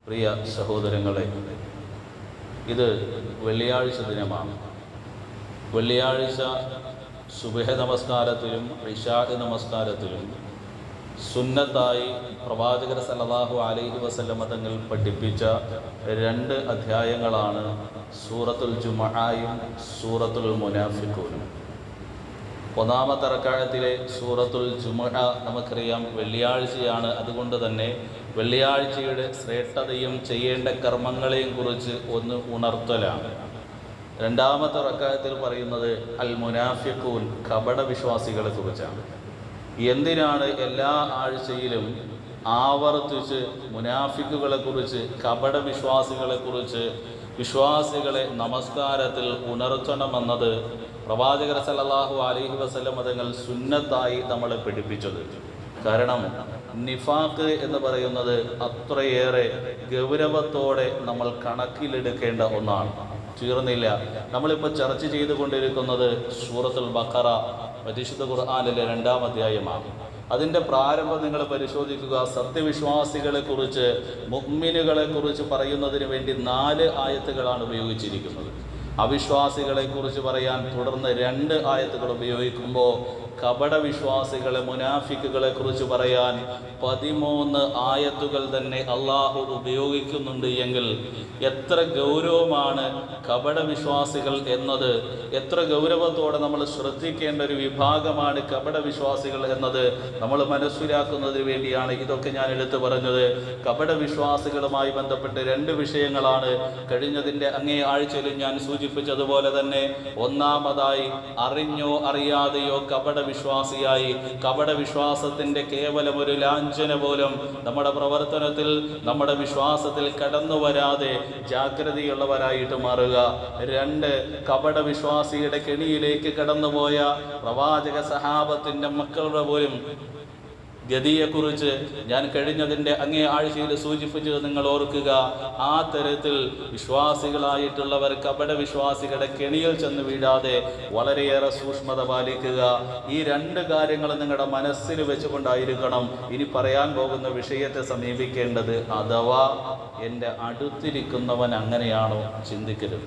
പ്രിയ സഹോദരങ്ങളെ ഇത് വെള്ളിയാഴ്ച ദിനമാണ് വെള്ളിയാഴ്ച സുബഹ നമസ്കാരത്തിലും ഇഷാഹ് നമസ്കാരത്തിലും സുന്നത്തായി പ്രവാചകർ സല്ലല്ലാഹു അലൈഹി വസല്ലമ തങ്ങൾ പഠിപ്പിച്ച രണ്ട് അധ്യായങ്ങളാണ് സൂറത്തുൽ ജുമആയും സൂറത്തുൽ മുനാഫിഖൂനും ഒന്നാമത്തെ റക്കാഴത്തിലെ സൂറത്തുൽ ജുമഅ നമുക്കറിയാം വെള്ളിയാഴ്ചയാണ് അതുകൊണ്ട് തന്നെ വെള്ളിയാഴ്ചയുടെ ശ്രേഷ്ഠതയും ചെയ്യേണ്ട കർമ്മങ്ങളെയും കുറിച്ച് ഒന്ന് ഉണർത്തലാണ് രണ്ടാമത്തെ റക്കായത്തിൽ പറയുന്നത് അൽ മുനാഫിഖൂൻ കപട വിശ്വാസികളെ കുറിച്ചാണ് എന്തിനാണ് എല്ലാ ആഴ്ചയിലും ആവർത്തിച്ച് മുനാഫിക്കുകളെ കുറിച്ച് കപട വിശ്വാസികളെ കുറിച്ച് വിശ്വാസികളെ നമസ്കാരത്തിൽ ഉണർത്തണമെന്നത് പ്രവാചകർ സല്ലല്ലാഹു അലൈഹി വസല്ലം തങ്ങൾ സുന്നത്തായി നമ്മളെ പഠിപ്പിച്ചത് കാരണം നിഫാക്ക് എന്ന് പറയുന്നത് അത്രയേറെ ഗൗരവത്തോടെ നമ്മൾ കണക്കിലെടുക്കേണ്ട ഒന്നാണ് തീർന്നില്ല നമ്മളിപ്പോൾ ചർച്ച ചെയ്തുകൊണ്ടിരിക്കുന്നത് സൂറത്തുൽ ബഖറ പരിശുദ്ധ ഖുർആാനിലെ രണ്ടാം അധ്യായമാണ് അതിൻ്റെ പ്രാരംഭം നിങ്ങൾ പരിശോധിക്കുക സത്യവിശ്വാസികളെ കുറിച്ച് മുഗ്മിനുകളെ കുറിച്ച് പറയുന്നതിന് വേണ്ടി നാല് ആയത്തുകളാണ് ഉപയോഗിച്ചിരിക്കുന്നത് അവിശ്വാസികളെ കുറിച്ച് പറയാൻ തുടർന്ന് രണ്ട് ആയത്തുകൾ ഉപയോഗിക്കുമ്പോൾ കപട വിശ്വാസികളെ മുനാഫിക്കുകളെ കുറിച്ച് പറയാൻ പതിമൂന്ന് ആയത്തുകൾ തന്നെ അള്ളാഹു ഉപയോഗിക്കുന്നുണ്ട് എങ്കിൽ എത്ര ഗൗരവമാണ് കപട വിശ്വാസികൾ എന്നത് എത്ര ഗൗരവത്തോടെ നമ്മൾ ശ്രദ്ധിക്കേണ്ട ഒരു വിഭാഗമാണ് കപട വിശ്വാസികൾ എന്നത് നമ്മൾ മനസ്സിലാക്കുന്നതിന് വേണ്ടിയാണ് ഇതൊക്കെ ഞാൻ എടുത്തു പറഞ്ഞത് കപട വിശ്വാസികളുമായി ബന്ധപ്പെട്ട് രണ്ട് വിഷയങ്ങളാണ് കഴിഞ്ഞതിൻ്റെ അങ്ങേ ആഴ്ചയിൽ ഞാൻ സൂചിപ്പിച്ചതുപോലെ തന്നെ ഒന്നാമതായി അറിഞ്ഞോ അറിയാതെയോ കപട വിശ്വാസിയായി കപട വിശ്വാസത്തിന്റെ കേവലം ഒരു ലാഞ്ചന പോലും നമ്മുടെ പ്രവർത്തനത്തിൽ നമ്മുടെ വിശ്വാസത്തിൽ കടന്നു വരാതെ ജാഗ്രതയുള്ളവരായിട്ട് മാറുക രണ്ട് കപട വിശ്വാസിയുടെ കെണിയിലേക്ക് കടന്നുപോയ പ്രവാചക സഹാബത്തിന്റെ മക്കളുടെ പോലും ഗതിയെക്കുറിച്ച് ഞാൻ കഴിഞ്ഞതിൻ്റെ അങ്ങേ ആഴ്ചയിൽ സൂചിപ്പിച്ചത് നിങ്ങൾ ഓർക്കുക ആ തരത്തിൽ വിശ്വാസികളായിട്ടുള്ളവർ കപട വിശ്വാസികളുടെ കെണിയിൽ ചെന്ന് വീഴാതെ വളരെയേറെ സൂക്ഷ്മത പാലിക്കുക ഈ രണ്ട് കാര്യങ്ങൾ നിങ്ങളുടെ മനസ്സിൽ വെച്ചുകൊണ്ടായിരിക്കണം ഇനി പറയാൻ പോകുന്ന വിഷയത്തെ സമീപിക്കേണ്ടത് അഥവാ എൻ്റെ അടുത്തിരിക്കുന്നവൻ അങ്ങനെയാണോ ചിന്തിക്കരുത്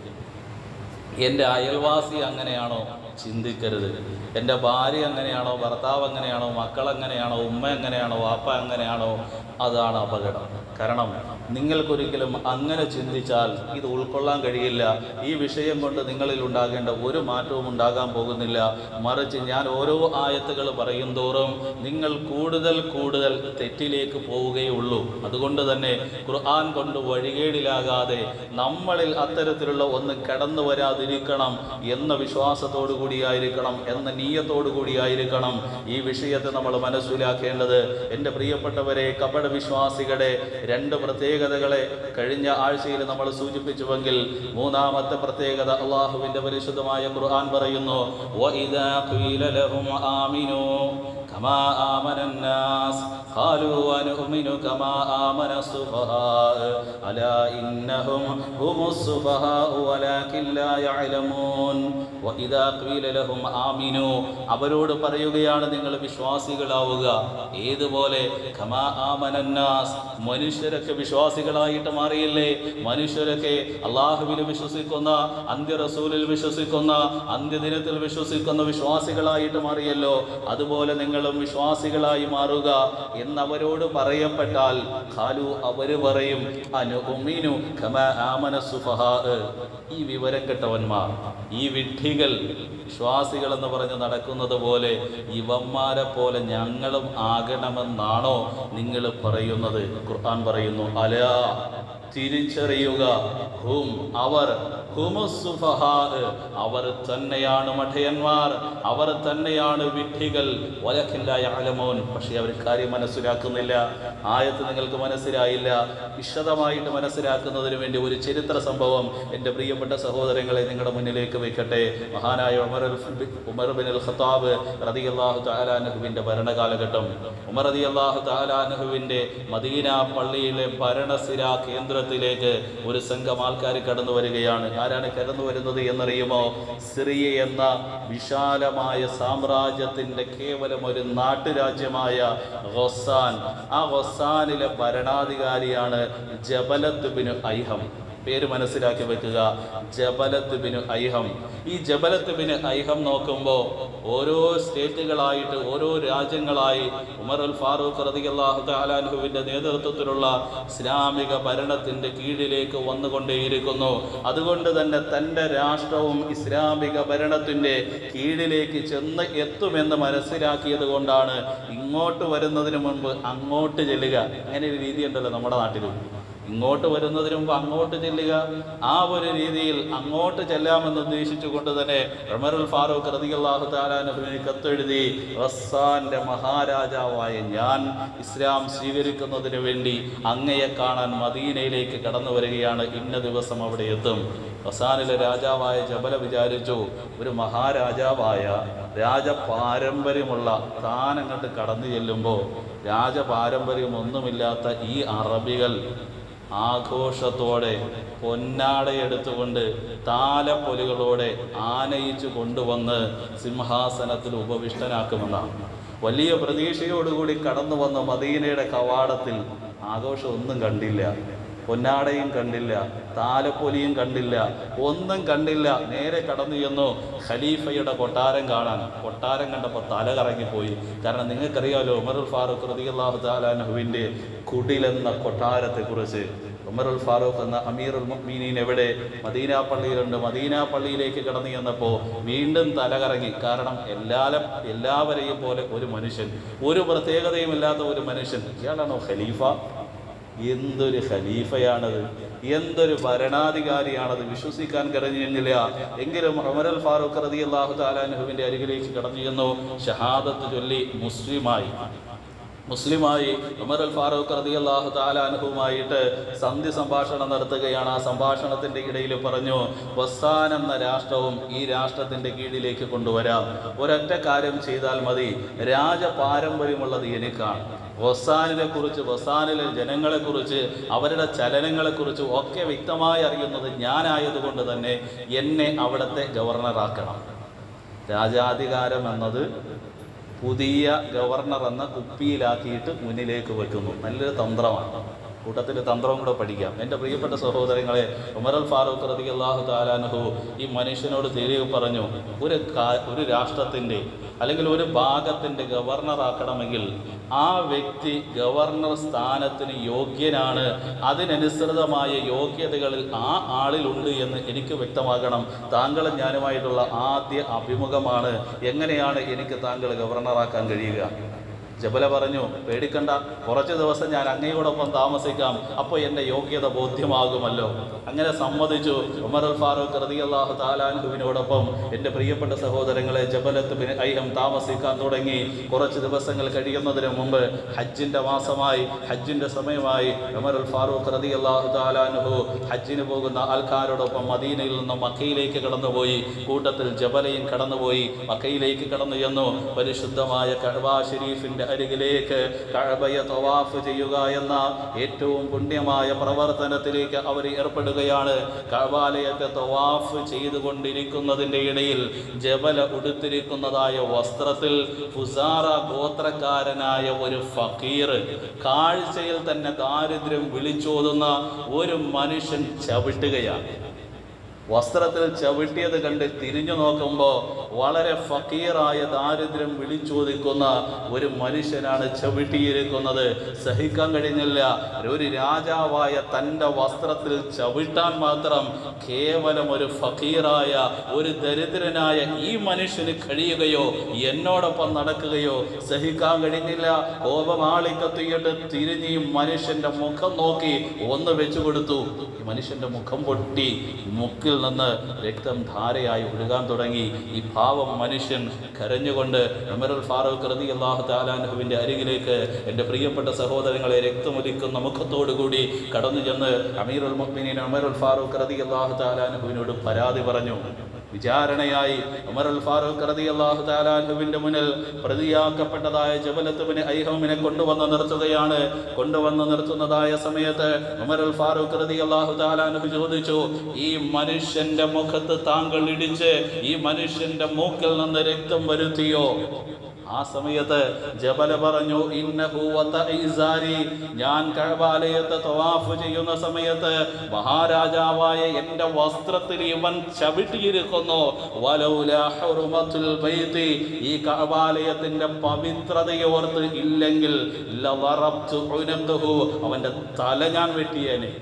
എൻ്റെ അയൽവാസി അങ്ങനെയാണോ ചിന്തിക്കരുത് എൻ്റെ ഭാര്യ എങ്ങനെയാണോ ഭർത്താവ് എങ്ങനെയാണോ മക്കൾ എങ്ങനെയാണോ ഉമ്മ എങ്ങനെയാണോ വാപ്പ എങ്ങനെയാണോ അതാണ് അപകടം കാരണം നിങ്ങൾക്കൊരിക്കലും അങ്ങനെ ചിന്തിച്ചാൽ ഇത് ഉൾക്കൊള്ളാൻ കഴിയില്ല ഈ വിഷയം കൊണ്ട് നിങ്ങളിൽ ഉണ്ടാകേണ്ട ഒരു മാറ്റവും ഉണ്ടാകാൻ പോകുന്നില്ല മറിച്ച് ഞാൻ ഓരോ ആയത്തുകൾ പറയും തോറും നിങ്ങൾ കൂടുതൽ കൂടുതൽ തെറ്റിലേക്ക് പോവുകയുള്ളൂ അതുകൊണ്ട് തന്നെ ഖുർആൻ കൊണ്ട് വഴികേടിലാകാതെ നമ്മളിൽ അത്തരത്തിലുള്ള ഒന്ന് കടന്നു വരാതിരിക്കണം എന്ന വിശ്വാസത്തോടു കൂടിയായിരിക്കണം എന്ന നീയത്തോടു കൂടിയായിരിക്കണം ഈ വിഷയത്തെ നമ്മൾ മനസ്സിലാക്കേണ്ടത് എൻ്റെ പ്രിയപ്പെട്ടവരെ കപട വിശ്വാസികളുടെ രണ്ട് പ്രത്യേകതകളെ കഴിഞ്ഞ ആഴ്ചയിൽ നമ്മൾ സൂചിപ്പിച്ചുവെങ്കിൽ മൂന്നാമത്തെ പ്രത്യേകത അള്ളാഹുവിൻ്റെ പരിശുദ്ധമായ ഖുർആൻ പറയുന്നു وَإِذَا قِيلَ لَهُمْ آمِنُوا كما آمن الناس قالوا ونؤمن كما آمن السفهاء ألا إنهم هم السفهاء ولكن لا يعلمون وإذا قيل لهم آمنوا അവരോട് പറയുകയാണ് നിങ്ങൾ വിശ്വാസികളാവുക ഏതുപോലെ ഖമാ ആമനന്നാസ് മനുഷ്യരൊക്കെ വിശ്വാസികളായിട്ട് മാറിയില്ലേ മനുഷ്യരൊക്കെ അള്ളാഹുവിൽ വിശ്വസിക്കുന്ന അന്ത്യ റസൂലിൽ വിശ്വസിക്കുന്ന അന്ത്യദിനത്തിൽ വിശ്വസിക്കുന്ന വിശ്വാസികളായിട്ട് മാറിയല്ലോ അതുപോലെ നിങ്ങളും വിശ്വാസികളായി മാറുക എന്നവരോട് പറയപ്പെട്ടാൽ ഖാലു അവര് പറയും അനു ഉമ്മിനു ഖമാ ആമന സുഫഹാ ഈ വിവരം കെട്ടവന്മാർ ഈ വിഡ്ഢികൾ വിശ്വാസികൾ എന്ന് പറഞ്ഞ് നടക്കുന്നത് പോലെ ഇവന്മാരെ പോലെ ഞങ്ങളും ആകണമെന്നാണോ നിങ്ങൾ പറയുന്നത് ഖുർആൻ പറയുന്നു അലാ തിരിച്ചറിയുക ഹും അവർ ഹുമുസുഫഹാ അവർ തന്നെയാണ് മഠയന്മാർ അവർ തന്നെയാണ് വിഡ്ഢികൾ വലഖില്ലായ അലമോൻ പക്ഷേ അവർ കാര്യം മനസ്സിലാക്കുന്നില്ല ആയത്ത് നിങ്ങൾക്ക് മനസ്സിലായില്ല വിശദമായിട്ട് മനസ്സിലാക്കുന്നതിന് വേണ്ടി ഒരു ചരിത്ര സംഭവം എൻ്റെ പ്രിയപ്പെട്ട സഹോദരങ്ങളെ നിങ്ങളുടെ മുന്നിലേക്ക് വെക്കട്ടെ മഹാനായ Umar al Umar bin al Khattab റതി അള്ളാഹു താലാനഹുവിൻ്റെ ഭരണകാലഘട്ടം ഉമർ റതി അള്ളാഹു താലാനഹുവിൻ്റെ മദീന പള്ളിയിലെ ഭരണസിര കേന്ദ്രത്തിലേക്ക് ഒരു സംഘം ആൾക്കാർ കടന്നു വരികയാണ് ആരാണ് കടന്നു വരുന്നത് എന്നറിയുമോ സിറിയ എന്ന വിശാലമായ സാമ്രാജ്യത്തിൻ്റെ കേവലം ഒരു നാട്ടുരാജ്യമായ ഗൊസാൻ ആ ഗൊസാനിലെ ഭരണാധികാരിയാണ് ജബലത്ത് ബിൻ ഐഹം പേര് മനസ്സിലാക്കി വെക്കുക ജബലത്ത് ബിൻ ഐഹം ഈ ജബലത്ത് ബിൻ ഐഹം നോക്കുമ്പോൾ ഓരോ സ്റ്റേറ്റുകളായിട്ട് ഓരോ രാജ്യങ്ങളായി ഉമർ അൽ ഫാറൂഖ് റതി അള്ളാഹു താലാൻഹുവിൻ്റെ നേതൃത്വത്തിലുള്ള ഇസ്ലാമിക ഭരണത്തിൻ്റെ കീഴിലേക്ക് വന്നുകൊണ്ടേയിരിക്കുന്നു അതുകൊണ്ട് തന്നെ തൻ്റെ രാഷ്ട്രവും ഇസ്ലാമിക ഭരണത്തിൻ്റെ കീഴിലേക്ക് ചെന്ന് എത്തുമെന്ന് മനസ്സിലാക്കിയത് കൊണ്ടാണ് ഇങ്ങോട്ട് വരുന്നതിന് മുൻപ് അങ്ങോട്ട് ചെല്ലുക അങ്ങനെ ഒരു രീതി ഉണ്ടല്ലോ നമ്മുടെ നാട്ടിലും ഇങ്ങോട്ട് വരുന്നതിന് മുമ്പ് അങ്ങോട്ട് ചെല്ലുക ആ ഒരു രീതിയിൽ അങ്ങോട്ട് ചെല്ലാമെന്ന് ഉദ്ദേശിച്ചുകൊണ്ട് തന്നെ ഉമറുൽ ഫാറൂഖ് റളിയല്ലാഹു താലാനുവിന് കത്തെഴുതി റസ്സാന്റെ മഹാരാജാവായ ഞാൻ ഇസ്ലാം സ്വീകരിക്കുന്നതിന് വേണ്ടി അങ്ങയെ കാണാൻ മദീനയിലേക്ക് കടന്നു വരികയാണ് ഇന്ന ദിവസം അവിടെ എത്തും റസാനിലെ രാജാവായ ജബല വിചാരിച്ചു ഒരു മഹാരാജാവായ രാജപാരമ്പര്യമുള്ള താൻ അങ്ങോട്ട് കടന്നു ചെല്ലുമ്പോൾ രാജപാരമ്പര്യം ഒന്നുമില്ലാത്ത ഈ അറബികൾ ആഘോഷത്തോടെ പൊന്നാടയെടുത്തുകൊണ്ട് താലപ്പൊലികളോടെ ആനയിച്ചു കൊണ്ടുവന്ന് സിംഹാസനത്തിൽ ഉപവിഷ്ടനാക്കുമെന്നാണ് വലിയ പ്രതീക്ഷയോടുകൂടി കടന്നു വന്ന മദീനയുടെ കവാടത്തിൽ ആഘോഷം ഒന്നും കണ്ടില്ല പൊന്നാടയും കണ്ടില്ല താലപ്പൊലിയും കണ്ടില്ല ഒന്നും കണ്ടില്ല നേരെ കടന്നു ചെന്നു ഖലീഫയുടെ കൊട്ടാരം കാണാൻ കൊട്ടാരം കണ്ടപ്പോൾ തല കറങ്ങിപ്പോയി കാരണം നിങ്ങൾക്കറിയാമല്ലോ ഉമറുൽ ഫാറൂഖ് റതിയല്ലാഹു താലാനഹുവിൻ്റെ കുടിലെന്ന കൊട്ടാരത്തെക്കുറിച്ച് ഉമറുൽ ഫാറൂഖ് എന്ന അമീറുൽ മുഅ്മിനീൻ എവിടെ മദീന പള്ളിയിലുണ്ട് മദീന പള്ളിയിലേക്ക് കടന്നു ചെന്നപ്പോൾ വീണ്ടും തലകറങ്ങി കാരണം എല്ലാലും എല്ലാവരെയും പോലെ ഒരു മനുഷ്യൻ ഒരു പ്രത്യേകതയും ഇല്ലാത്ത ഒരു മനുഷ്യൻ ഇയാളാണോ ഖലീഫ എന്തൊരു ഖലീഫയാണത് എന്തൊരു ഭരണാധികാരിയാണത് വിശ്വസിക്കാൻ കഴിഞ്ഞില്ല എങ്കിലും ഉമറുൽ ഫാറൂഖ് റതി അള്ളാഹു താലാനുഹുവിൻ്റെ അരികിലേക്ക് കടന്നു ചെന്നു ഷഹാദത്ത് ചൊല്ലി മുസ്ലിമായി മുസ്ലിമായി ഉമർ അൽ ഫാറൂഖ് റതി അള്ളാഹു താലാനുഹുമായിട്ട് സന്ധി സംഭാഷണം നടത്തുകയാണ് ആ സംഭാഷണത്തിന്റെ ഇടയിൽ പറഞ്ഞു വസ്സാൻ എന്ന രാഷ്ട്രവും ഈ രാഷ്ട്രത്തിന്റെ കീഴിലേക്ക് കൊണ്ടുവരാം ഒരൊറ്റ കാര്യം ചെയ്താൽ മതി രാജപാരമ്പര്യമുള്ളത് എനിക്കാണ് വസാനിനെ കുറിച്ച് വസാനിലെ ജനങ്ങളെ കുറിച്ച് അവരുടെ ചലനങ്ങളെ കുറിച്ച് ഒക്കെ വ്യക്തമായി അറിയുന്നത് ഞാനായതുകൊണ്ട് തന്നെ എന്നെ അവിടുത്തെ ഗവർണറാക്കണം രാജാധികാരം എന്നത് പുതിയ ഗവർണർ എന്ന കുപ്പിയിലാക്കിയിട്ട് മുന്നിലേക്ക് വെക്കുന്നു നല്ലൊരു തന്ത്രമാണ് കൂട്ടത്തിൽ തന്ത്രവും കൂടെ പഠിക്കാം എൻ്റെ പ്രിയപ്പെട്ട സഹോദരങ്ങളെ ഉമറൽ ഫാറൂഖ് റതി അള്ളാഹു താലാനുഹു ഈ മനുഷ്യനോട് തിരികെ പറഞ്ഞു ഒരു കാ ഒരു രാഷ്ട്രത്തിൻ്റെ അല്ലെങ്കിൽ ഒരു ഭാഗത്തിൻ്റെ ഗവർണറാക്കണമെങ്കിൽ ആ വ്യക്തി ഗവർണർ സ്ഥാനത്തിന് യോഗ്യനാണ് അതിനനുസൃതമായ യോഗ്യതകളിൽ ആ ആളിലുണ്ട് എന്ന് എനിക്ക് വ്യക്തമാകണം താങ്കളും ഞാനുമായിട്ടുള്ള ആദ്യ അഭിമുഖമാണ് എങ്ങനെയാണ് എനിക്ക് താങ്കൾ ഗവർണറാക്കാൻ കഴിയുക ജബല പറഞ്ഞു പേടിക്കണ്ട കുറച്ച് ദിവസം ഞാൻ അങ്ങയോടൊപ്പം താമസിക്കാം അപ്പോൾ എൻ്റെ യോഗ്യത ബോധ്യമാകുമല്ലോ അങ്ങനെ സമ്മതിച്ചു ഉമർ അൽ ഫാറൂഖ് റതി അള്ളാഹു താലാൻഹുവിനോടൊപ്പം എൻ്റെ പ്രിയപ്പെട്ട സഹോദരങ്ങളെ ജബലത്ത് ബിൻ ഐഹം താമസിക്കാൻ തുടങ്ങി കുറച്ച് ദിവസങ്ങൾ കഴിയുന്നതിന് മുമ്പ് ഹജ്ജിൻ്റെ മാസമായി ഹജ്ജിൻ്റെ സമയമായി ഉമർ അൽ ഫാറൂഖ് റതി അള്ളാഹു താലാൻഹു ഹജ്ജിന് പോകുന്ന ആൾക്കാരോടൊപ്പം മദീനയിൽ നിന്നും മക്കയിലേക്ക് കടന്നുപോയി കൂട്ടത്തിൽ ജബലയും കടന്നുപോയി മക്കയിലേക്ക് കടന്നു ചെന്നു പരിശുദ്ധമായ കഅബ ഷരീഫിന്റെ അരികിലേക്ക് കഅബയെ തവാഫ് ചെയ്യുക എന്ന ഏറ്റവും പുണ്യമായ പ്രവർത്തനത്തിലേക്ക് അവർ ഏർപ്പെടുകയാണ് കഅബാലയത്തെ തവാഫ് ചെയ്തുകൊണ്ടിരിക്കുന്നതിൻ്റെ ഇടയിൽ ജബല ഉടുത്തിരിക്കുന്നതായ വസ്ത്രത്തിൽ ഫുസാറ ഗോത്രക്കാരനായ ഒരു ഫക്കീർ കാഴ്ചയിൽ തന്നെ ദാരിദ്ര്യം വിളിച്ചോതുന്ന ഒരു മനുഷ്യൻ ചവിട്ടുകയാണ് വസ്ത്രത്തിൽ ചവിട്ടിയത് കണ്ട് തിരിഞ്ഞു നോക്കുമ്പോൾ വളരെ ഫക്കീറായ ദാരിദ്ര്യം വിളിച്ചോദിക്കുന്ന ഒരു മനുഷ്യനാണ് ചവിട്ടിയിരിക്കുന്നത് സഹിക്കാൻ കഴിഞ്ഞില്ല ഒരു രാജാവായ തൻ്റെ വസ്ത്രത്തിൽ ചവിട്ടാൻ മാത്രം കേവലം ഒരു ഫക്കീറായ ഒരു ദരിദ്രനായ ഈ മനുഷ്യന് കഴിയുകയോ എന്നോടൊപ്പം നടക്കുകയോ സഹിക്കാൻ കഴിഞ്ഞില്ല കോപമാളിക്കത്തിയിട്ട് തിരിഞ്ഞ് ഈ മനുഷ്യന്റെ മുഖം നോക്കി ഒന്ന് വെച്ചു കൊടുത്തു ഈ മനുഷ്യന്റെ മുഖം പൊട്ടി മുക്കിൽ നിന്ന് രക്തം ധാരയായി ഒഴുകാൻ തുടങ്ങി ഈ പാവം മനുഷ്യൻ കരഞ്ഞുകൊണ്ട് ഉമറുൽ ഫാറൂഖ് റതി അള്ളാഹു താലാൻഹുവിൻ്റെ അരികിലേക്ക് എൻ്റെ പ്രിയപ്പെട്ട സഹോദരങ്ങളെ രക്തമൊലിക്കുന്ന മുഖത്തോടുകൂടി കടന്നു ചെന്ന് അമീറുൽ മുഹ്മിനീൻ ഉമറുൽ ഫാറൂഖ് റതി അള്ളാഹു താലാൻഹുവിനോട് പരാതി പറഞ്ഞു വിചാരണയായി ഉമർ അൽ ഫാറൂഖ് റളിയല്ലാഹു തആല അൻഹുവിന്റെ മുന്നിൽ പ്രതിയാക്കപ്പെട്ടതായ ജബലത്ത് ബിൻ ഐഹമിനെ കൊണ്ടുവന്ന് നിർത്തുകയാണ് കൊണ്ടുവന്ന് നിർത്തുന്നതായ സമയത്ത് ഉമർ അൽ ഫാറൂഖ് റളിയല്ലാഹു തആല അൻഹു ചോദിച്ചു ഈ മനുഷ്യന്റെ മുഖത്ത് താങ്കൾ ഇടിച്ച് ഈ മനുഷ്യന്റെ മൂക്കിൽ നിന്ന് രക്തം വരുത്തിയോ ആ സമയത്ത് ജബല പറഞ്ഞു ഇന്നഹു വതഇസാരി ഞാൻ കഅബാലയത്തെ തവാഫ് ചെയ്യുന്ന സമയത്ത് മഹാരാജാവായ എൻ്റെ വസ്ത്രത്തിൽ ഇവൻ ചവിട്ടിയിരിക്കുന്നു വലൗല ഹുറുമത്തുൽ ബൈത്തി ഈ കഅബാലയത്തിന്റെ പവിത്രതയെ ഓർത്ത് ഇല്ലെങ്കിൽ ലവറബ്തു ഉനഖഹു അവന്റെ തല ഞാൻ വെട്ടിയേനെ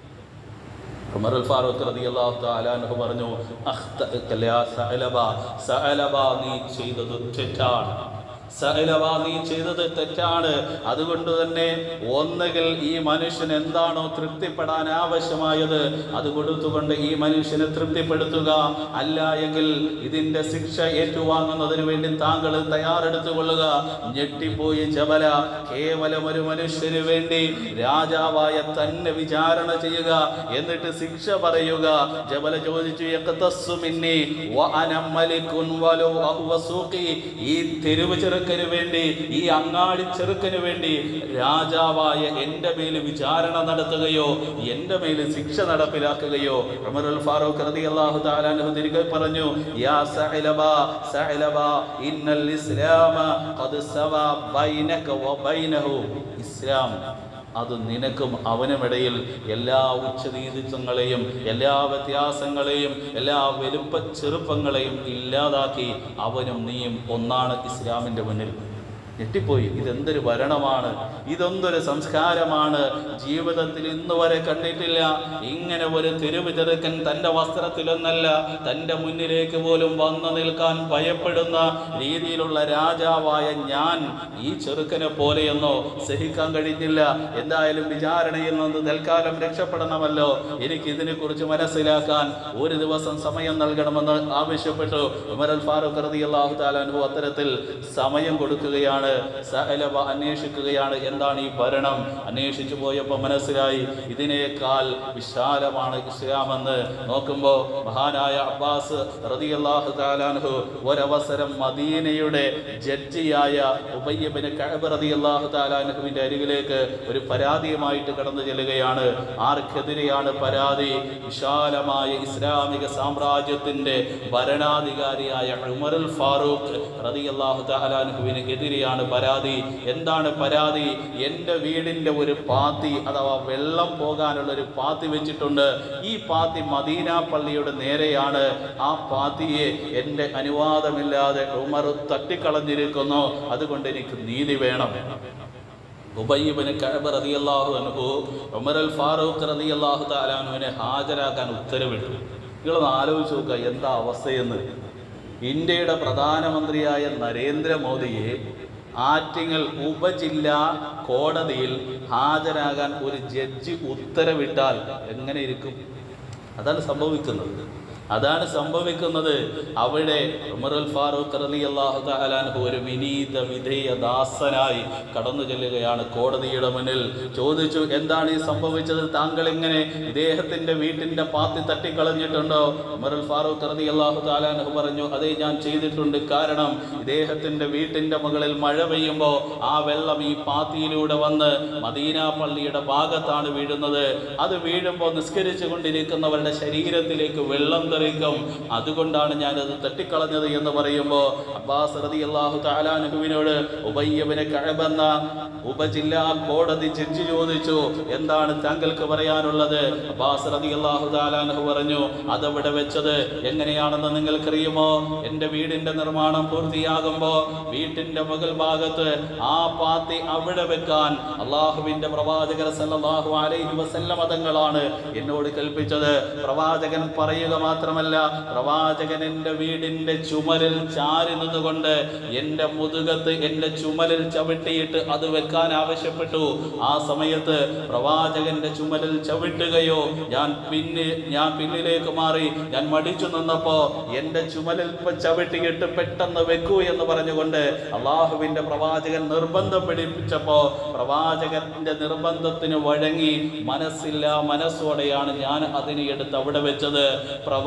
ഉമർ അൽ ഫാറൂഖ് റളിയല്ലാഹു തആല അൻഹു പറഞ്ഞു അഖ്തഅക യാ സഅലബ സഅലബ നീ ചെയ്തത് തെറ്റാണ് സഅലബ നീ ചെയ്തത് തെറ്റാണ് അതുകൊണ്ട് തന്നെ ഒന്നുകിൽ ഈ മനുഷ്യൻ എന്താണോ തൃപ്തിപ്പെടാൻ ആവശ്യമായത് അത് കൊടുത്തുകൊണ്ട് ഈ മനുഷ്യനെ തൃപ്തിപ്പെടുത്തുക അല്ല എങ്കിൽ ഇതിന്റെ ശിക്ഷ ഏറ്റുവാങ്ങുന്നതിന് വേണ്ടി താങ്കൾ തയ്യാറെടുത്തു കൊള്ളുക ഞെട്ടിപ്പോയി ജബല കേവലം ഒരു മനുഷ്യന് വേണ്ടി രാജാവായ തന്നെ വിചാരണ ചെയ്യുക എന്നിട്ട് ശിക്ഷ പറയുക ജബല ചോദിച്ചു "യഖ്തസ്സു മിന്നി വഅന മലികുൻ വലൗ അഹ്വ സൂഖി." ഈ തെരുവ് ചെറുക്കന് വേണ്ടി ഈ അങ്ങാടി ചെറുക്കന് വേണ്ടി രാജാവായ എൻ്റെ മേൽ വിചാരണ നടത്തുകയോ എൻ്റെ മേൽ ശിക്ഷ നടപ്പിലാക്കുകയോ ഉമറുൽ ഫാറൂഖ് റളിയല്ലാഹു തആല അൻഹു തിരികെ പറഞ്ഞു യാ സഅലബ സഅലബ ഇന്നൽ ഇസ്ലാമ ഖദ് സവാ ബൈനക വ ബൈനഹു ഇസ്ലാം അത് നിനക്കും അവനുമിടയിൽ എല്ലാ ഉച്ചനീതിത്വങ്ങളെയും എല്ലാ വ്യത്യാസങ്ങളെയും എല്ലാ വലുപ്പ ചെറുപ്പങ്ങളെയും ഇല്ലാതാക്കി അവനും നീയും ഒന്നാണ് ഇസ്ലാമിൻ്റെ മുന്നിൽ ഞെട്ടിപ്പോയി ഇതെന്തൊരു ഭരണമാണ് ഇതെന്തൊരു സംസ്കാരമാണ് ജീവിതത്തിൽ ഇന്ന് വരെ കണ്ടിട്ടില്ല ഇങ്ങനെ ഒരു തെരുവ് ചെറുക്കൻ തൻ്റെ വസ്ത്രത്തിലൊന്നല്ല തൻ്റെ മുന്നിലേക്ക് പോലും വന്നു നിൽക്കാൻ ഭയപ്പെടുന്ന രീതിയിലുള്ള രാജാവായ ഞാൻ ഈ ചെറുക്കനെ പോലെയൊന്നോ സഹിക്കാൻ കഴിഞ്ഞില്ല എന്തായാലും വിചാരണയിൽ നിന്ന് തൽക്കാലം രക്ഷപ്പെടണമല്ലോ എനിക്ക് ഇതിനെക്കുറിച്ച് മനസ്സിലാക്കാൻ ഒരു ദിവസം സമയം നൽകണമെന്ന് ആവശ്യപ്പെട്ടു ഉമർ അൽ ഫാറൂഖ് റളിയല്ലാഹു തആല അൻഹു അത്തരത്തിൽ സമയം കൊടുക്കുകയാണ് സഹലബ അന്വേഷിക്കുകയാണ് എന്താണ് ഈ ഭരണം അന്വേഷിച്ചു പോയപ്പോൾ മനസ്സിലായി ഇതിനേക്കാൾ വിശാലമാണ് ഇസ്ലാമെന്ന് നോക്കുമ്പോൾ മഹാനായ അബ്ബാസ് റളിയല്ലാഹു തആല അൻഹു ഒരവസരം മദീനയുടെ ജഡ്ജിയായ ഉബയ്യബിന് കഅബ് റളിയല്ലാഹു തആല അൻഹുവിന്റെ അരികിലേക്ക് ഒരു പരാതിയുമായിട്ട് കടന്നു ചെല്ലുകയാണ് ആർക്കെതിരെയാണ് പരാതി വിശാലമായ ഇസ്ലാമിക സാമ്രാജ്യത്തിന്റെ ഭരണാധികാരിയായ ഉമറുൽ ഫാറൂഖ് റളിയല്ലാഹു തആല അൻഹുവിന് എതിരെയാണ് പരാതി എന്താണ് പരാതി എൻ്റെ വീടിൻ്റെ ഒരു പാത്തി അഥവാ വെള്ളം പോകാനുള്ള ഒരു പാത്തി വെച്ചിട്ടുണ്ട് ഈ പാത്തി മദീന പള്ളിയുടെ നേരെയാണ് ആ പാത്തിയെ എൻ്റെ അനുവാദമില്ലാതെ ഉമർ തട്ടിക്കളഞ്ഞിരിക്കുന്നു അതുകൊണ്ട് എനിക്ക് നീതി വേണം ഉബയ്യബിന് കഅബ് റളിയല്ലാഹു അൻഹു ഉമർ അൽ ഫാറൂഖ് റളിയല്ലാഹു തആല അൻഹുവിനെ ഹാജരാക്കാൻ ഉത്തരവിട്ടു നിങ്ങളൊന്ന് ആലോചിച്ച് നോക്കുക എന്താ അവസ്ഥയെന്ന് ഇന്ത്യയുടെ പ്രധാനമന്ത്രിയായ നരേന്ദ്രമോദിയെ ആറ്റിങ്ങൽ ഉപജില്ലാ കോടതിയിൽ ഹാജരാകാൻ ഒരു ജഡ്ജി ഉത്തരവിട്ടാൽ എങ്ങനെ ഇരിക്കും അതാണ് സംഭവിക്കുന്നത് അതാണ് സംഭവിക്കുന്നത് അവിടെ ഉമറുൽ ഫാറൂഖ് റലി അള്ളാഹു തആലാൻഹു ഒരു വിനീത വിധേയ ദാസനായി കടന്നു ചെല്ലുകയാണ് കോടതിയുടെ മുന്നിൽ ചോദിച്ചു എന്താണ് ഈ സംഭവിച്ചത് താങ്കൾ എങ്ങനെ ഇദ്ദേഹത്തിന്റെ വീട്ടിന്റെ പാത്തി തട്ടിക്കളഞ്ഞിട്ടുണ്ടോ ഉമറുൽ ഫാറൂഖ് റലി അള്ളാഹു തആലാൻഹു പറഞ്ഞു അതേ ഞാൻ ചെയ്തിട്ടുണ്ട് കാരണം ഇദ്ദേഹത്തിന്റെ വീട്ടിന്റെ മുകളിൽ മഴ പെയ്യുമ്പോൾ ആ വെള്ളം ഈ പാത്തിയിലൂടെ വന്ന് മദീന പള്ളിയുടെ ഭാഗത്താണ് വീഴുന്നത് അത് വീഴുമ്പോൾ നിസ്കരിച്ചു കൊണ്ടിരിക്കുന്നവരുടെ ശരീരത്തിലേക്ക് വെള്ളം തെറിക്കും അതുകൊണ്ടാണ് ഞാനത് തട്ടിക്കളഞ്ഞത് എന്ന് പറയുമ്പോൾ അബ്ബാസ് റതി അള്ളാഹു താലാനുഹുവിനോട് ഉബയ്യബിനെ കഴബെന്ന ഉപജില്ലാ കോടതി ജഡ്ജി ചോദിച്ചു എന്താണ് താങ്കൾക്ക് പറയാനുള്ളത് അബ്ബാസ് റതി അള്ളാഹു താലാനുഹു പറഞ്ഞു അതവിടെ വെച്ചത് എങ്ങനെയാണെന്ന് നിങ്ങൾക്കറിയുമോ എൻ്റെ വീടിൻ്റെ നിർമ്മാണം പൂർത്തിയാകുമ്പോൾ വീട്ടിൻ്റെ മുകൾ ഭാഗത്ത് ആ പാത്തി അവിടെ വെക്കാൻ അള്ളാഹുവിൻ്റെ പ്രവാചകർ സല്ലല്ലാഹു അലൈഹി വസല്ലമ തങ്ങളാണ് എന്നോട് കൽപ്പിച്ചത് പ്രവാചകൻ പറയുക മാത്രമല്ല പ്രവാചകൻ എൻ്റെ വീടിൻ്റെ ചുമരിൽ ചാരി നിന്നുകൊണ്ട് എൻ്റെ മുതുകത്ത് എൻ്റെ ചുമലിൽ ചവിട്ടിയിട്ട് അത് വെക്കാൻ ആവശ്യപ്പെട്ടു ആ സമയത്ത് പ്രവാചകന്റെ ചുമലിൽ ചവിട്ടുകയോ ഞാൻ പിന്നെ ഞാൻ പിന്നിലേക്ക് മാറി ഞാൻ മടിച്ചു നിന്നപ്പോ എൻ്റെ ചുമലിൽ ഇപ്പൊ ചവിട്ടിയിട്ട് പെട്ടെന്ന് വെക്കൂ എന്ന് പറഞ്ഞുകൊണ്ട് അള്ളാഹുവിന്റെ പ്രവാചകൻ നിർബന്ധം പിടിപ്പിച്ചപ്പോ പ്രവാചകന്റെ നിർബന്ധത്തിന് വഴങ്ങി മനസ്സില്ല മനസ്സോടെയാണ് ഞാൻ അതിനെ എടുത്ത് അവിടെ വെച്ചത് പ്രവാ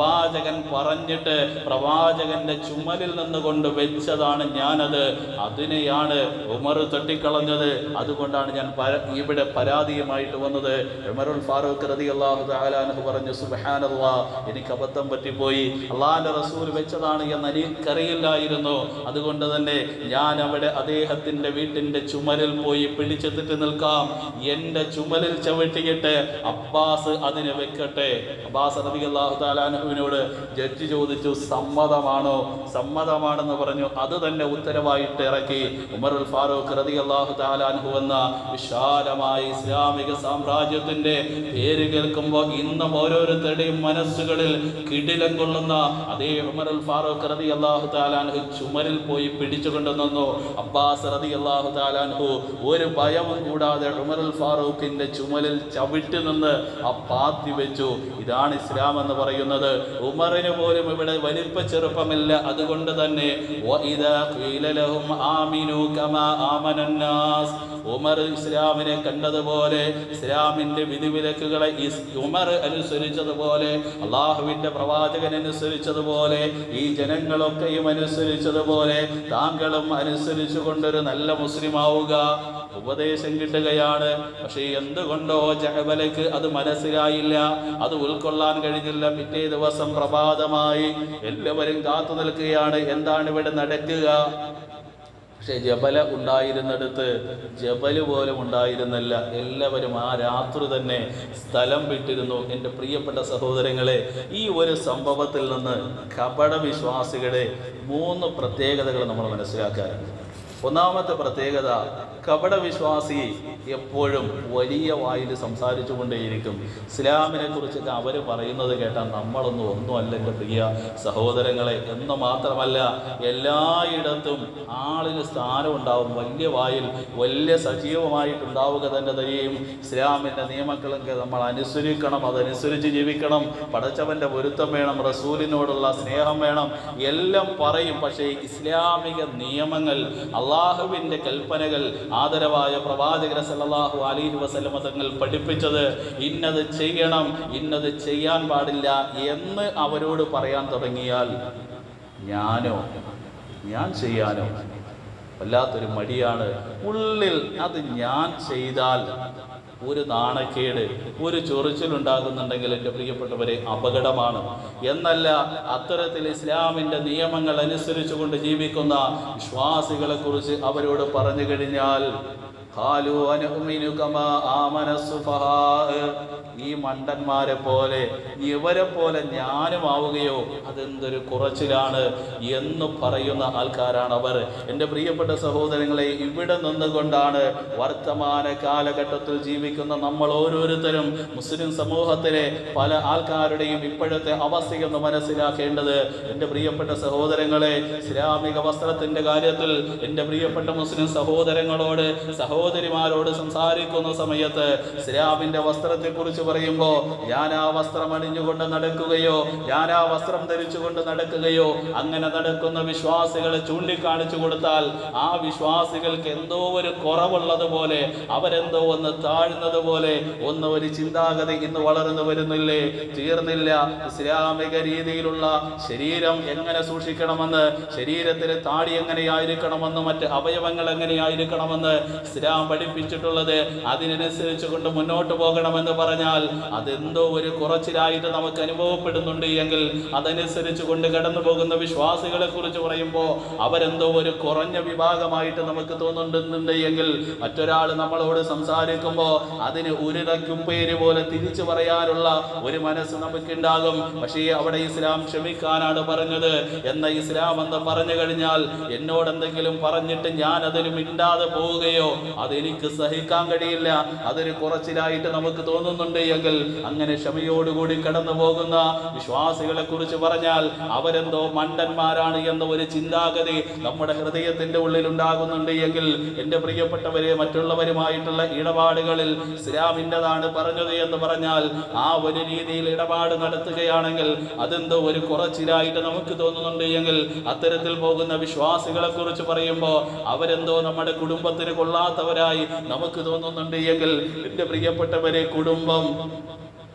പ്രവാചകൻ പറഞ്ഞിട്ട് പ്രവാചകന്റെ ചുമലിൽ നിന്നുകൊണ്ട് വെച്ചതാണ് ഞാനത് അതിനെയാണ് ഉമർ തട്ടിക്കളഞ്ഞത് അതുകൊണ്ടാണ് ഞാൻ പര- ഇവിടെ പരാതിയുമായിട്ട് വന്നത് ഉമറുൽ ഫാറൂഖ് റതി അള്ളാഹു താലാനഹു പറഞ്ഞു സുബഹാനല്ലാ എനിക്ക് അബദ്ധം പറ്റിപ്പോയി അള്ളാഹിന്റെ റസൂൽ വെച്ചതാണ് എന്ന് എനിക്കറിയില്ലായിരുന്നു അതുകൊണ്ട് തന്നെ ഞാൻ അവിടെ അദ്ദേഹത്തിന്റെ വീട്ടിന്റെ ചുമലിൽ പോയി പിടിച്ചെത്തിട്ട് നിൽക്കാം എന്റെ ചുമലിൽ ചവിട്ടിയിട്ട് അബ്ബാസ് അതിനെ വെക്കട്ടെ അബ്ബാസ് റതി അള്ളാഹു താലാനഹുവിനോട് ജഡ്ജി ചോദിച്ചു സമ്മതമാണോ സമ്മതമാണെന്ന് പറഞ്ഞു അത് തന്നെ ഉത്തരവായിട്ട് ഇറക്കി ഉമറുൽ ഫാറൂഖ് റതി അള്ളാഹു താലാൻഹു എന്ന വിശാലമായ ഇസ്ലാമിക സാമ്രാജ്യത്തിന്റെ പേര് കേൾക്കുമ്പോൾ ഇന്നും ഓരോരുത്തരുടെയും മനസ്സുകളിൽ കിടിലം കൊള്ളുന്ന അതേ ഉമറുൽ ഫാറൂഖ് റതി അള്ളാഹു താലാൻഹു ചുമരിൽ പോയി പിടിച്ചുകൊണ്ട് നിന്നു അബ്ബാസ് റതി അള്ളാഹു താലാൻഹു ഒരു ഭയവും കൂടാതെ ഉമറുൽ ഫാറൂഖിന്റെ ചുമലിൽ ചവിട്ടി നിന്ന് ആ പാത്തി വെച്ചു ഇതാണ് ഇസ്ലാം എന്ന് പറയുന്നത് ഉമറിന് പോലും ഇവിടെ വലിപ്പ ചെറുപ്പമില്ല അതുകൊണ്ട് തന്നെ وَإِذَا قِيلَ لَهُمْ آمِنُوا كَمَا آمَنَ النَّاسُ ഉമർ ഇസ്ലാമിനെ കണ്ടതുപോലെ ഇസ്ലാമിന്റെ വിധിവിലക്കുകളെ ഇസ്- ഉമർ അനുസരിച്ചതുപോലെ അള്ളാഹുവിന്റെ പ്രവാചകൻ അനുസരിച്ചതുപോലെ ഈ ജനങ്ങളൊക്കെയും അനുസരിച്ചതുപോലെ താങ്കളും അനുസരിച്ചു കൊണ്ടൊരു നല്ല മുസ്ലിം ആവുക ഉപദേശം കിട്ടുകയാണ് പക്ഷേ എന്തുകൊണ്ടോ ജഹബലക്ക് അത് മനസ്സിലായില്ല അത് ഉൾക്കൊള്ളാൻ കഴിഞ്ഞില്ല പിറ്റേ ദിവസം പ്രഭാതമായി എല്ലാവരും കാത്തു നിൽക്കുകയാണ് എന്താണ് ഇവിടെ നടക്കുക പക്ഷേ ജബല ഉണ്ടായിരുന്നിടത്ത് ജബല് പോലും ഉണ്ടായിരുന്നില്ല എല്ലാവരും ആ രാത്രി തന്നെ സ്ഥലം വിട്ടിരുന്നു എൻ്റെ പ്രിയപ്പെട്ട സഹോദരങ്ങളെ ഈ ഒരു സംഭവത്തിൽ നിന്ന് കപട വിശ്വാസികളുടെ മൂന്ന് പ്രത്യേകതകൾ നമ്മൾ മനസ്സിലാക്കാറുണ്ട് ഒന്നാമത്തെ പ്രത്യേകത കപട വിശ്വാസി എപ്പോഴും വലിയ വായിൽ സംസാരിച്ചു കൊണ്ടേയിരിക്കും ഇസ്ലാമിനെ കുറിച്ചൊക്കെ അവർ പറയുന്നത് കേട്ടാൽ നമ്മളൊന്നും ഒന്നുമല്ല എൻ്റെ പ്രിയ സഹോദരങ്ങളെ എന്ന് മാത്രമല്ല എല്ലായിടത്തും ആളിന് സ്ഥാനം ഉണ്ടാവും വലിയ വായിൽ വലിയ സജീവമായിട്ടുണ്ടാവുക തന്നെ തരികയും ഇസ്ലാമിൻ്റെ നിയമങ്ങളൊക്കെ നമ്മൾ അനുസരിക്കണം അതനുസരിച്ച് ജീവിക്കണം പടച്ചവൻ്റെ പൊരുത്തം വേണം റസൂലിനോടുള്ള സ്നേഹം വേണം എല്ലാം പറയും പക്ഷേ ഇസ്ലാമിക നിയമങ്ങൾ അള്ളാഹുവിൻ്റെ കൽപ്പനകൾ ആദരവായ പ്രവാചകര സല്ലല്ലാഹു അലൈഹി വസല്ലമ തങ്ങൾ പഠിപ്പിച്ചത് ഇന്നത് ചെയ്യണം ഇന്നത് ചെയ്യാൻ പാടില്ല എന്ന് അവരോട് പറയാൻ തുടങ്ങിയാൽ ഞാനോ ഞാൻ ചെയ്യാനോ വല്ലാത്തൊരു മടിയാണ് ഉള്ളിൽ അത് ഞാൻ ചെയ്താൽ ഒരു നാണക്കേട് ഒരു ചൊറിച്ചിലുണ്ടാകുന്നുണ്ടെങ്കിൽ എൻ്റെ പ്രിയപ്പെട്ടവരെ അപകടമാണ് എന്നല്ല അത്തരത്തിൽ ഇസ്ലാമിൻ്റെ നിയമങ്ങൾ അനുസരിച്ചുകൊണ്ട് ജീവിക്കുന്ന വിശ്വാസികളെ കുറിച്ച് അവരോട് പറഞ്ഞു കഴിഞ്ഞാൽ ഖാലു അനുഅ്മിനു കമാ ആമന സുഫഹാ. ഈ മണ്ടന്മാരെ പോലെ ഇവരെ പോലെ ഞാനും ആവുകയോ അതെന്തൊരു കുറച്ചിലാണ് എന്ന് പറയുന്ന ആൾക്കാരാണ് അവർ എൻ്റെ പ്രിയപ്പെട്ട സഹോദരങ്ങളെ ഇവിടെ നിന്നുകൊണ്ടാണ് വർത്തമാന കാലഘട്ടത്തിൽ ജീവിക്കുന്ന നമ്മൾ ഓരോരുത്തരും മുസ്ലിം സമൂഹത്തിലെ പല ആൾക്കാരുടെയും ഇപ്പോഴത്തെ അവസ്ഥയൊന്ന് മനസ്സിലാക്കേണ്ടത് എൻ്റെ പ്രിയപ്പെട്ട സഹോദരങ്ങളെ ഇസ്ലാമിക വസ്ത്രത്തിൻ്റെ കാര്യത്തിൽ എൻ്റെ പ്രിയപ്പെട്ട മുസ്ലിം സഹോദരങ്ങളോട് സഹോദരിമാരോട് സംസാരിക്കുന്ന സമയത്ത് ഇസ്ലാമിൻ്റെ വസ്ത്രത്തെക്കുറിച്ച് പറയുമ്പോൾ ഞാൻ ആ വസ്ത്രം അണിഞ്ഞുകൊണ്ട് നടക്കുകയോ ഞാൻ ആ വസ്ത്രം ധരിച്ചുകൊണ്ട് നടക്കുകയോ അങ്ങനെ നടക്കുന്ന വിശ്വാസികളെ ചൂണ്ടിക്കാണിച്ചു കൊടുത്താൽ ആ വിശ്വാസികൾക്ക് എന്തോ ഒരു കുറവുള്ളതുപോലെ അവരെന്തോ ഒന്ന് താഴ്ന്നത് പോലെ ഒന്ന് ഒരു ചിന്താഗതി ഇന്ന് വളർന്നു വരുന്നില്ലേ തീർന്നില്ല ഇസ്ലാമിക രീതിയിലുള്ള ശരീരം എങ്ങനെ സൂക്ഷിക്കണമെന്ന് ശരീരത്തിലെ താടി എങ്ങനെയായിരിക്കണമെന്ന് മറ്റ് അവയവങ്ങൾ എങ്ങനെയായിരിക്കണമെന്ന് ഇസ്ലാം പഠിപ്പിച്ചിട്ടുള്ളത് അതിനനുസരിച്ച് കൊണ്ട് മുന്നോട്ട് പോകണമെന്ന് പറഞ്ഞാൽ അതെന്തോ ഒരു കുറച്ചിലായിട്ട് നമുക്ക് അനുഭവപ്പെടുന്നുണ്ട് എങ്കിൽ അതനുസരിച്ച് കൊണ്ട് കടന്നു പോകുന്ന വിശ്വാസികളെ കുറിച്ച് പറയുമ്പോൾ അവരെന്തോ ഒരു കുറഞ്ഞ വിഭാഗമായിട്ട് നമുക്ക് തോന്നുന്നുണ്ട് എങ്കിൽ മറ്റൊരാൾ നമ്മളോട് സംസാരിക്കുമ്പോൾ അതിന് ഉരുടക്കുപ്പേര് പോലെ തിരിച്ചു പറയാനുള്ള ഒരു മനസ്സ് നമുക്കുണ്ടാകും പക്ഷേ അവിടെ ഇസ്ലാം ക്ഷമിക്കാനാണ് പറഞ്ഞത് എന്ന ഇസ്ലാം എന്ന് പറഞ്ഞു കഴിഞ്ഞാൽ എന്നോട് എന്തെങ്കിലും പറഞ്ഞിട്ട് ഞാൻ അതിന് മിണ്ടാതെ പോവുകയോ അതെനിക്ക് സഹിക്കാൻ കഴിയില്ല അതൊരു കുറച്ചിലായിട്ട് നമുക്ക് തോന്നുന്നുണ്ട് എങ്കിൽ അങ്ങനെ ക്ഷമയോടുകൂടി കടന്നു പോകുന്ന വിശ്വാസികളെ കുറിച്ച് പറഞ്ഞാൽ അവരെന്തോ മണ്ടന്മാരാണ് എന്ന ഒരു ചിന്താഗതി നമ്മുടെ ഹൃദയത്തിന്റെ ഉള്ളിൽ ഉണ്ടാകുന്നുണ്ട് എങ്കിൽ എൻ്റെ പ്രിയപ്പെട്ടവരെ മറ്റുള്ളവരുമായിട്ടുള്ള ഇടപാടുകളിൽ ഇസ്ലാമിൻ്റെതാണ് പറഞ്ഞത് എന്ന് പറഞ്ഞാൽ ആ ഒരു രീതിയിൽ ഇടപാട് നടത്തുകയാണെങ്കിൽ അതെന്തോ ഒരു കുറച്ചിലായിട്ട് നമുക്ക് തോന്നുന്നുണ്ട് എങ്കിൽ അത്തരത്തിൽ പോകുന്ന വിശ്വാസികളെ കുറിച്ച് പറയുമ്പോൾ അവരെന്തോ നമ്മുടെ കുടുംബത്തിന് കൊള്ളാത്തവരായി നമുക്ക് തോന്നുന്നുണ്ട് എങ്കിൽ എൻ്റെ പ്രിയപ്പെട്ടവരെ കുടുംബം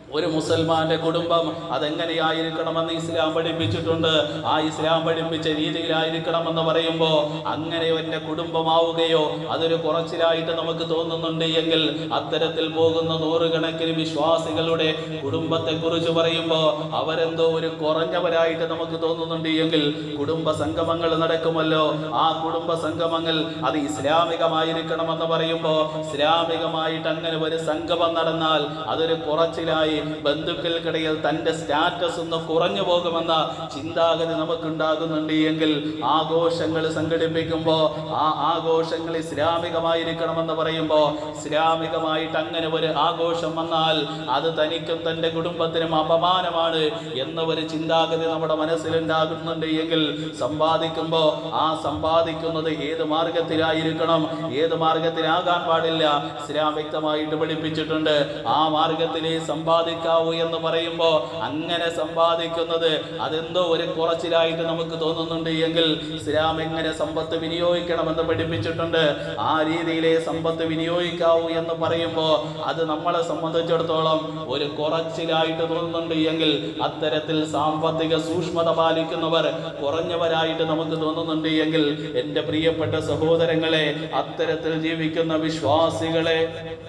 ഒരു മുസൽമാന്റെ കുടുംബം അതെങ്ങനെയായിരിക്കണമെന്ന് ഇസ്ലാം പഠിപ്പിച്ചിട്ടുണ്ട് ആ ഇസ്ലാം പഠിപ്പിച്ച രീതിയിലായിരിക്കണമെന്ന് പറയുമ്പോൾ അങ്ങനെ എൻ്റെ കുടുംബമാവുകയോ അതൊരു കുറച്ചിലായിട്ട് നമുക്ക് തോന്നുന്നുണ്ട് എങ്കിൽ അത്തരത്തിൽ പോകുന്ന നൂറുകണക്കിന് വിശ്വാസികളുടെ കുടുംബത്തെ കുറിച്ച് പറയുമ്പോൾ അവരെന്തോ ഒരു കുറഞ്ഞവരായിട്ട് നമുക്ക് തോന്നുന്നുണ്ട് എങ്കിൽ കുടുംബ സംഗമങ്ങൾ നടക്കുമല്ലോ ആ കുടുംബ സംഗമങ്ങൾ അത് ഇസ്ലാമികമായിരിക്കണമെന്ന് പറയുമ്പോൾ ഇസ്ലാമികമായിട്ട് അങ്ങനെ ഒരു സംഗമം നടന്നാൽ അതൊരു കുറച്ചിലായി ബന്ധുക്കൾക്കിടയിൽ തൻ്റെ സ്റ്റാറ്റസ് ഒന്ന് കുറഞ്ഞു പോകുമെന്ന ചിന്താഗതി നമുക്കുണ്ടാകുന്നുണ്ട് എങ്കിൽ ആഘോഷങ്ങൾ സംഘടിപ്പിക്കുമ്പോൾ ആ ആഘോഷങ്ങൾ ഇസ്ലാമികമായിരിക്കണമെന്ന് പറയുമ്പോൾ ഇസ്ലാമികമായിട്ട് അങ്ങനെ ഒരു ആഘോഷം വന്നാൽ അത് തനിക്കും തൻ്റെ കുടുംബത്തിനും അപമാനമാണ് എന്ന ഒരു ചിന്താഗതി നമ്മുടെ മനസ്സിലുണ്ടാകുന്നുണ്ട് എങ്കിൽ സമ്പാദിക്കുമ്പോൾ ആ സമ്പാദിക്കുന്നത് ഏത് മാർഗത്തിലായിരിക്കണം ഏത് മാർഗത്തിലാകാൻ പാടില്ല ഇസ്ലാം വ്യക്തമായിട്ട് പഠിപ്പിച്ചിട്ടുണ്ട് ആ മാർഗത്തിലേ സമ്പാദിക്കാവൂ എന്ന് പറയുമ്പോൾ അങ്ങനെ സമ്പാദിക്കുന്നത് അതെന്തോ ഒരു കുറച്ചിലായിട്ട് നമുക്ക് തോന്നുന്നുണ്ട് എങ്കിൽ ഇസ്ലാം എങ്ങനെ സമ്പത്ത് വിനിയോഗിക്കണമെന്ന് പഠിപ്പിച്ചിട്ടുണ്ട് ആ രീതിയിലെ സമ്പത്ത് വിനിയോഗിക്കാവൂ എന്ന് പറയുമ്പോൾ അത് നമ്മളെ സംബന്ധിച്ചിടത്തോളം ഒരു കുറച്ചിലായിട്ട് തോന്നുന്നുണ്ട് എങ്കിൽ അത്തരത്തിൽ സാമ്പത്തിക സൂക്ഷ്മത പാലിക്കുന്നവർ കുറഞ്ഞവരായിട്ട് നമുക്ക് തോന്നുന്നുണ്ട് എങ്കിൽ എൻ്റെ പ്രിയപ്പെട്ട സഹോദരങ്ങളെ അത്തരത്തിൽ ജീവിക്കുന്ന വിശ്വാസികളെ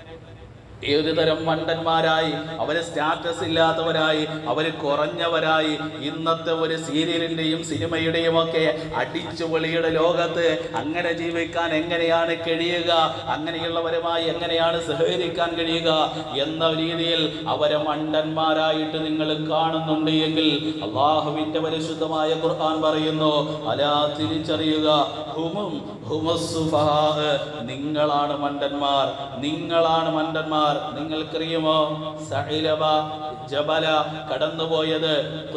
ഏത് തരം മണ്ടന്മാരായി അവര് സ്റ്റാറ്റസ് ഇല്ലാത്തവരായി അവര് കുറഞ്ഞവരായി ഇന്നത്തെ ഒരു സീരിയലിന്റെയും സിനിമയുടെയും ഒക്കെ അടിച്ചുപൊളിയുടെ ലോകത്ത് അങ്ങനെ ജീവിക്കാൻ എങ്ങനെയാണ് കഴിയുക അങ്ങനെയുള്ളവരുമായി എങ്ങനെയാണ് സഹകരിക്കാൻ കഴിയുക എന്ന രീതിയിൽ അവരെ മണ്ടന്മാരായിട്ട് നിങ്ങൾ കാണുന്നുണ്ട് എങ്കിൽ അള്ളാഹുവിന്റെ പരിശുദ്ധമായ ഖുർആൻ പറയുന്നു അലാ തിരിച്ചറിയുക ഹുമും ഹുമസ്സുഫഹാ. നിങ്ങളാണ് മണ്ടന്മാർ നിങ്ങളാണ് മണ്ടന്മാർ നിങ്ങൾക്കറിയുമോ സഹിലബ ജബല കടന്നുപോയത്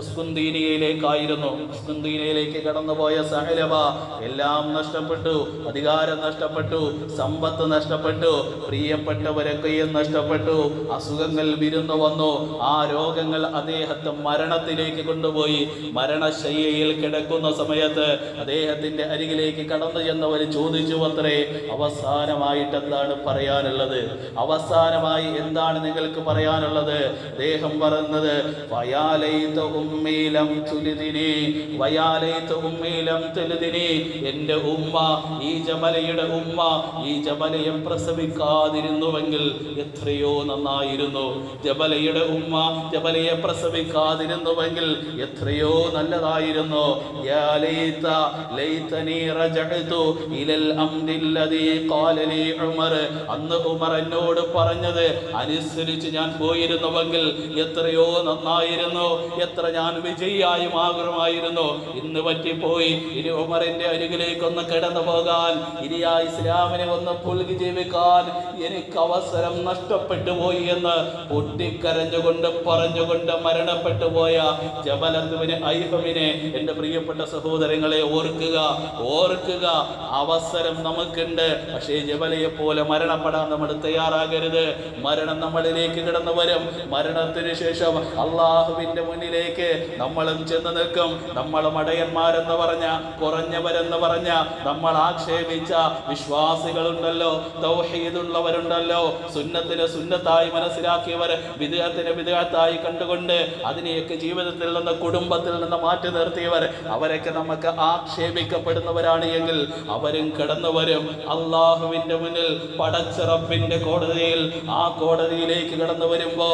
കുസ്കുന്തീനിയയിലേക്കായിരുന്നു കുസ്കുന്തീനിയയിലേക്ക് കടന്നുപോയ സഹലബ എല്ലാം നഷ്ടപ്പെട്ടു അധികാരം നഷ്ടപ്പെട്ടു സമ്പത്ത് നഷ്ടപ്പെട്ടു പ്രിയപ്പെട്ടവരൊക്കെയും നഷ്ടപ്പെട്ടു അസുഖങ്ങൾ വിരുന്നു വന്നു ആ രോഗങ്ങൾ അദ്ദേഹത്തെ മരണത്തിലേക്ക് കൊണ്ടുപോയി മരണശയ്യയിൽ കിടക്കുന്ന സമയത്ത് അദ്ദേഹത്തിന്റെ അരികിലേക്ക് കടന്നു ചെന്നവർ ചോദിച്ചു അത്രേ അവസാനമായിട്ട് എന്താണ് പറയാനുള്ളത് അവസാനമായി എന്താണ് നിങ്ങൾക്ക് പറയാനുള്ളത് അദ്ദേഹം പറയുന്നത് വയാലൈത ഉമ്മീലം തുലിതിനി വയാലൈത ഉമ്മീലം തുലിതിനി എൻ്റെ ഉമ്മ ഈ ജബലയുടെ ഉമ്മ ഈ ജബലയെ പ്രസവിക്കാതിരുന്നുവെങ്കിൽ എത്രയോ നന്നായിരുന്നു ജബലയുടെ ഉമ്മ ജബലയെ പ്രസവിക്കാതിരുന്നുവെങ്കിൽ എത്രയോ നല്ലതായിരുന്നു യാ ലൈത ലൈതനി റജഅതു ഇലൽ അംദില്ലദീ ഖാല ലീ ഉമർ അന്ന് ഉമർ എന്നോട് പറഞ്ഞത് അനുസരിച്ച് ഞാൻ പോയിരുന്നുവെങ്കിൽ എത്രയോ നന്നായിരുന്നു എത്ര ഞാൻ വിജയിയായി മാറുമായിരുന്നു ഇന്ന് പറ്റിപ്പോയി ഇനി ഉമറിന്റെ അരികിലേക്കൊന്ന് കിടന്നു പോകാൻ ഇനി ആ ഇസ്ലാമിനെ ഒന്ന് പുൽകി ജീവിക്കാൻ എനിക്ക് അവസരം നഷ്ടപ്പെട്ടു പോയി എന്ന് പൊട്ടിക്കരഞ്ഞുകൊണ്ട് പറഞ്ഞുകൊണ്ട് മരണപ്പെട്ടു പോയ ജബലത്തുവിന് ഐഹമിനെ എൻ്റെ പ്രിയപ്പെട്ട സഹോദരങ്ങളെ ഓർക്കുക ഓർക്കുക അവസരം നമുക്കുണ്ട് പക്ഷേ ജബലയെ പോലെ മരണപ്പെടാൻ നമ്മൾ തയ്യാറാകരുത് മരണം നമ്മളിലേക്ക് കടന്നു വരും മരണത്തിന് ശേഷം അള്ളാഹുവിന്റെ മുന്നിലേക്ക് നമ്മളും ചെന്ന് നിൽക്കും നമ്മൾ മടയന്മാരെന്ന് പറഞ്ഞ കുറഞ്ഞവരെന്ന് പറഞ്ഞ നമ്മൾ ആക്ഷേപിച്ച വിശ്വാസികളുണ്ടല്ലോ തൗഹീദുള്ളവരുണ്ടല്ലോ സുന്നത്തിന് സുന്നത്തായി മനസ്സിലാക്കിയവർ വിദേഹത്തിന് വിദേഹത്തായി കണ്ടുകൊണ്ട് അതിനെയൊക്കെ ജീവിതത്തിൽ നിന്ന് കുടുംബത്തിൽ നിന്ന് മാറ്റി നിർത്തിയവർ അവരൊക്കെ നമുക്ക് ആക്ഷേപിക്കപ്പെടുന്നവരാണ് എങ്കിൽ അവരും കടന്നു വരും അള്ളാഹുവിന്റെ മുന്നിൽ പടച്ചിറപ്പിന്റെ കോടതിയിൽ ആ കോടതിയിലേക്ക് കടന്നു വരുമ്പോ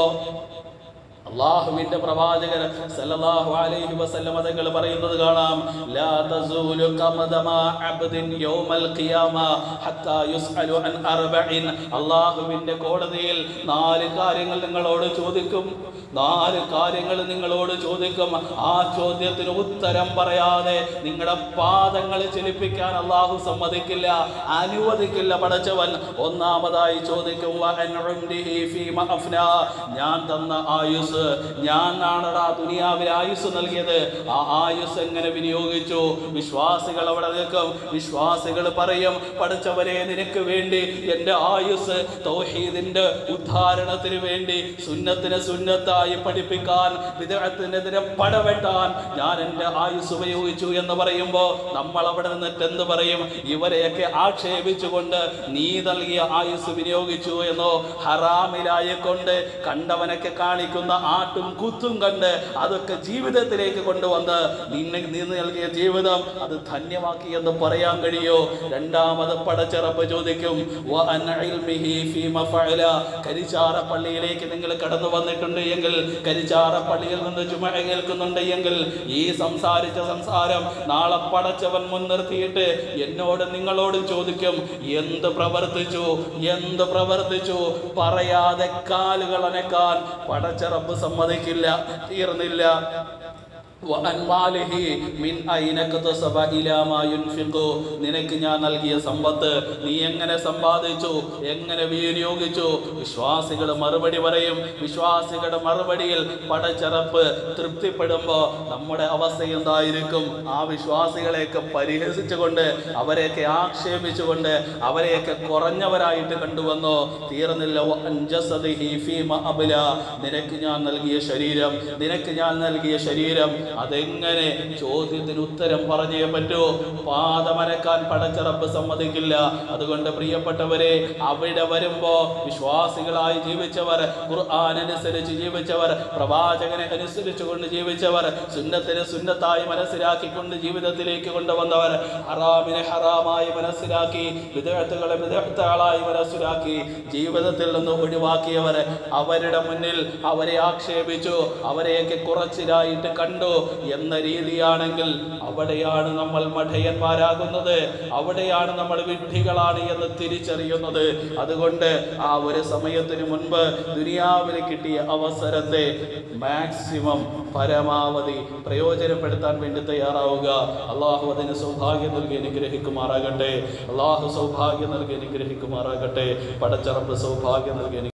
അള്ളാഹുവിന്റെ പ്രവാചകർ സല്ലല്ലാഹു അലൈഹി വസല്ലമ തങ്ങൾ പറയുന്നത് കാണാം ലാ തസൂലു ഖമദമാ അബ്ദിൻ യൗമൽ ഖിയാമ ഹത്താ യുസ്അലു അൻ അർബഇൻ അള്ളാഹുവിന്റെ കോടതിയിൽ നാല് കാര്യങ്ങൾ നിങ്ങളോട് ചോദിക്കും നാല് കാര്യങ്ങൾ നിങ്ങളോട് ചോദിക്കും ആ ചോദ്യത്തിന് ഉത്തരം പറയാതെ നിങ്ങളുടെ പാദങ്ങൾ ചലിപ്പിക്കാൻ അള്ളാഹു സമ്മതിക്കില്ല അനുവദിക്കില്ല പടച്ചവൻ ഒന്നാമതായി ചോദിക്കും "വ അൻ ഉംരിഹി ഫീമ അഫ്നാ." ഞാൻ തന്ന ആയുസ് ആയുസ് ഞാനാണടാ ദുനിയാവിൽ ആയുസ് നൽകിയത് ആ ആയുസ് എങ്ങനെ വിനിയോഗിച്ചു വിശ്വാസികൾ അവിടെ നിൽക്കും വിശ്വാസികൾ പറയും പഠിച്ചവരെ നിനക്ക് വേണ്ടി എൻ്റെ ആയുസ് തൗഹീദിന്റെ ഉദ്ധാരണത്തിന് വേണ്ടി സുന്നത്തിനെ സുന്നത്തായി പഠിപ്പിക്കാൻ വിദേഹത്തിനെതിരെ പടവെട്ടാൻ ഞാൻ എൻ്റെ ആയുസ് ഉപയോഗിച്ചു എന്ന് പറയുമ്പോൾ നമ്മൾ അവിടെ നിന്നിട്ട് എന്ത് പറയും ഇവരെയൊക്കെ ആക്ഷേപിച്ചുകൊണ്ട് നീ നൽകിയ ആയുസ് വിനിയോഗിച്ചു എന്നോ ഹറാമിലായിക്കൊണ്ട് കണ്ടവനൊക്കെ കാണിക്കുന്ന ആട്ടും കുത്തും കണ്ട് അതൊക്കെ ജീവിതത്തിലേക്ക് കൊണ്ടുവന്ന് നിന്നെ നീ നൽകിയ ജീവിതം അത് ധന്യമാക്കി എന്ന് പറയാൻ കഴിയോ രണ്ടാമത് പടച്ചിറപ്പ് ചോദിക്കും "വ അൻ ഇൽമിഹി ഫീമ ഫഅല." കരിച്ചാറ പള്ളിയിലേക്ക് നിങ്ങൾ കടന്നു വന്നിട്ടുണ്ട് എങ്കിൽ കരിച്ചാറ പള്ളിയിൽ നിന്ന് ചുമ കേൾക്കുന്നുണ്ട് എങ്കിൽ ഈ സംസാരിച്ച സംസാരം നാളെ പടച്ചവൻ മുൻനിർത്തിയിട്ട് എന്നോട് നിങ്ങളോട് ചോദിക്കും എന്ത് പ്രവർത്തിച്ചു എന്ത് പ്രവർത്തിച്ചു പറയാതെ കാലുകൾ അനക്കാൻ പടച്ചറപ്പ് സമ്മതിക്കില്ല തീർന്നില്ല وأن ماله من أين اكتسب إلى ما ينفق നിനക്ക് ഞാൻ നൽകിയ സമ്പത്ത് നീ എങ്ങനെ സമ്പാദിച്ചു എങ്ങനെ വിനിയോഗിച്ചു വിശ്വാസികൾ മറുപടി പറയും വിശ്വാസികളുടെ മറുപടിയിൽ പടച്ചറപ്പ് തൃപ്തിപ്പെടുമ്പോൾ നമ്മുടെ അവസ്ഥ എന്തായിരിക്കും ആ വിശ്വാസികളെയൊക്കെ പരിഹസിച്ചുകൊണ്ട് അവരെയൊക്കെ ആക്ഷേപിച്ചുകൊണ്ട് അവരെയൊക്കെ കുറഞ്ഞവരായിട്ട് കണ്ടുവന്നോ തീർന്നില്ല വഅൻജസദിഹി ഫീമ അബ്ല. നിനക്ക് ഞാൻ നൽകിയ ശരീരം നിനക്ക് ഞാൻ നൽകിയ ശരീരം അതെങ്ങനെ ചോദ്യത്തിന് ഉത്തരം പറഞ്ഞേ പറ്റൂ പാദമനക്കാൻ പടച്ചിറപ്പ് സമ്മതിക്കില്ല അതുകൊണ്ട് പ്രിയപ്പെട്ടവരെ അവിടെ വരുമ്പോ വിശ്വാസികളായി ജീവിച്ചവർ ഖുർആൻ അനുസരിച്ച് ജീവിച്ചവർ പ്രവാചകനെ അനുസരിച്ചുകൊണ്ട് ജീവിച്ചവർ സുന്നത്തിനെ സുന്നത്തായി മനസ്സിലാക്കിക്കൊണ്ട് ജീവിതത്തിലേക്ക് കൊണ്ടുവന്നവർ ഹറാമിനെ ഹറാമായി മനസ്സിലാക്കി വിദഗ്ധകളെ വിദഗ്ധകളായി മനസ്സിലാക്കി ജീവിതത്തിൽ നിന്ന് ഒഴിവാക്കിയവർ അവരുടെ മുന്നിൽ അവരെ ആക്ഷേപിച്ചു അവരെയൊക്കെ കുറച്ചിലായിട്ട് കണ്ടു എന്ന രീതിയാണെങ്കിൽ അവിടെയാണ് നമ്മൾ മഠയന്മാരാകുന്നത് അവിടെയാണ് നമ്മൾ വിഡ്ഢികളാണ് എന്ന് തിരിച്ചറിയുന്നത് അതുകൊണ്ട് ആ ഒരു സമയത്തിന് മുൻപ് ദുനിയാവിൽ കിട്ടിയ അവസരത്തെ മാക്സിമം പരമാവധി പ്രയോജനപ്പെടുത്താൻ വേണ്ടി തയ്യാറാവുക അള്ളാഹു അതിന് സൗഭാഗ്യം നൽകി അനുഗ്രഹിക്കുമാറാകട്ടെ അള്ളാഹു സൗഭാഗ്യം നൽകി അനുഗ്രഹിക്കുമാറാകട്ടെ പടച്ചറപ്പ് സൗഭാഗ്യം നൽകി അനു-